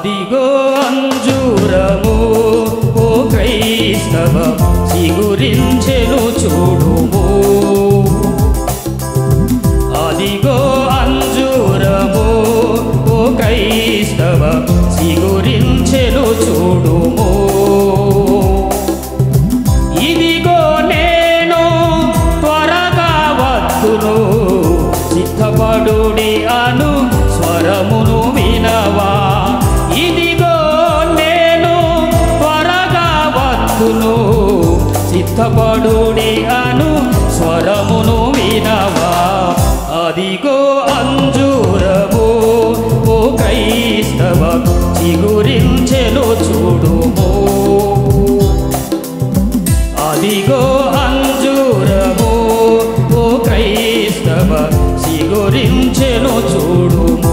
అదిగో అంజూరము ఓ క్రైస్తవ చిగురించెను చూడుము అదిగో అంజూరము ఓ క్రైస్తవ చిగురించెను చూడుము ఇదిగో నేను త్వరగా వద్దును సిద్ధపడుడి అను స్వరమును వినవా ఇదిగో నేను త్వరగా వద్దును సిద్ధపడుడి అను స్వరమును వినవా అదిగో అంజూరము ఓ క్రైస్తవ చిగురించెను చూడుము అదిగో అంజూరము ఓ క్రైస్తవ సిగురించెను చూడుము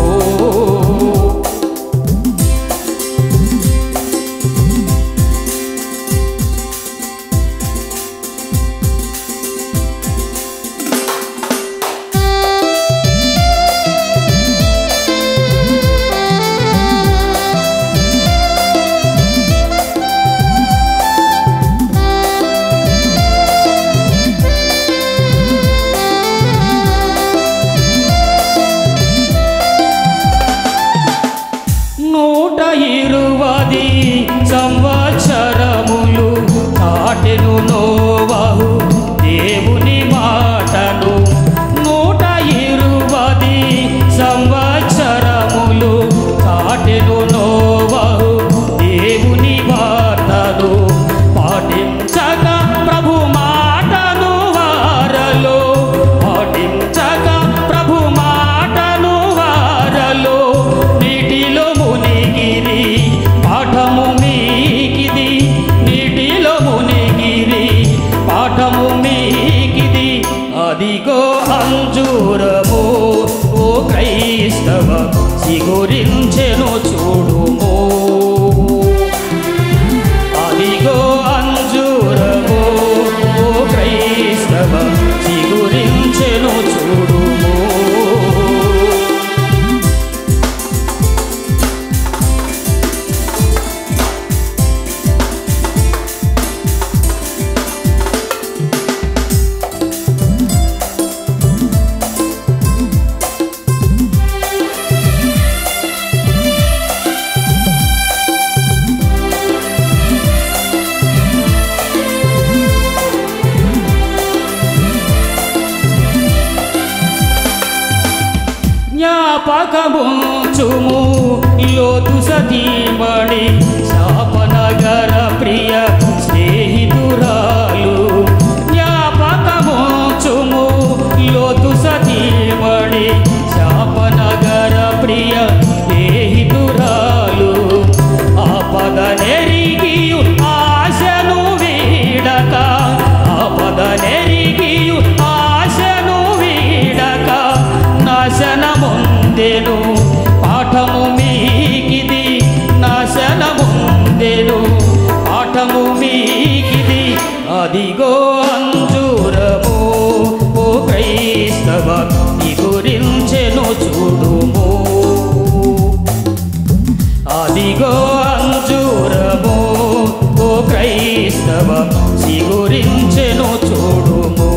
నూట ఇరువది సంవత్సరములు దాటెను నోవహు దేవుని మాటను నూట ఇరువది సంవత్సరములు దాటెను నోవహు దేవుని మాటను పాటించక ప్రభు మాటను వారలో పాటించక ప్రభు మాటను వారలో నీటిలో మునిగిరి పాఠము మీకిది నీటిలో మునిగిరి పాఠము మీకిది అదిగో అంజూరము ఓ క్రైస్తవ సిగురించెను చూడుము అదిగో అంజూరము ఓ క్రైస్తవ చిగురించెను చూడుము జ్ఞాపకముంచుము లోతు సతీమణి శాపనగర ప్రియ స్నేహితురాలు జ్ఞాపకముంచుము లోతు సతీమణి శాపనగర ప్రియ స్నేహితురాలు ఆపద నెరిగియు ఆశను వీడక ఆపద నెరిగియు ఆశను వీడక నాశనముందెను పాఠము మీకిది నాశనముందెను పాఠము మీకిది అదిగో అంజూరము ఓ క్రైస్తవ ఈ గురించెను చూడుము అదిగో అంజూరము ఓ క్రైస్తవ సిగురించెను చూడుము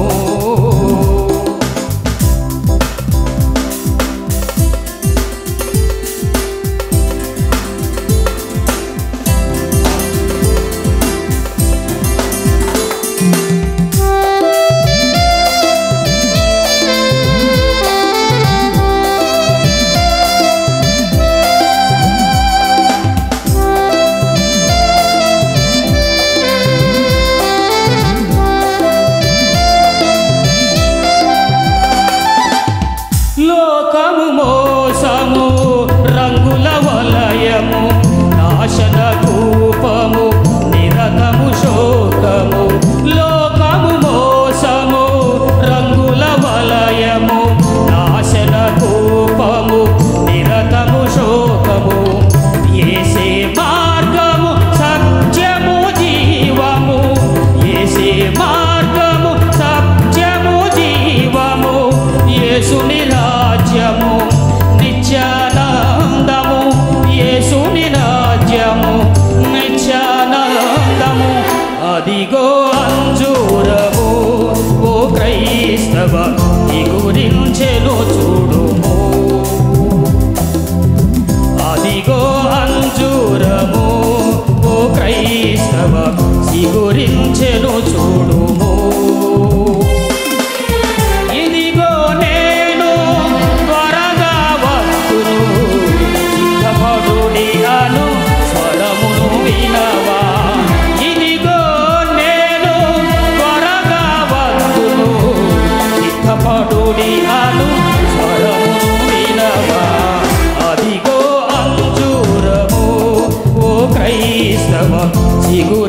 వినవా ఇదిగో నేను త్వరగా వస్తును సిద్ధపడుడి అను స్వరమును వినవా అదిగో అంజూరము ఓ క్రైస్తవ సిగురి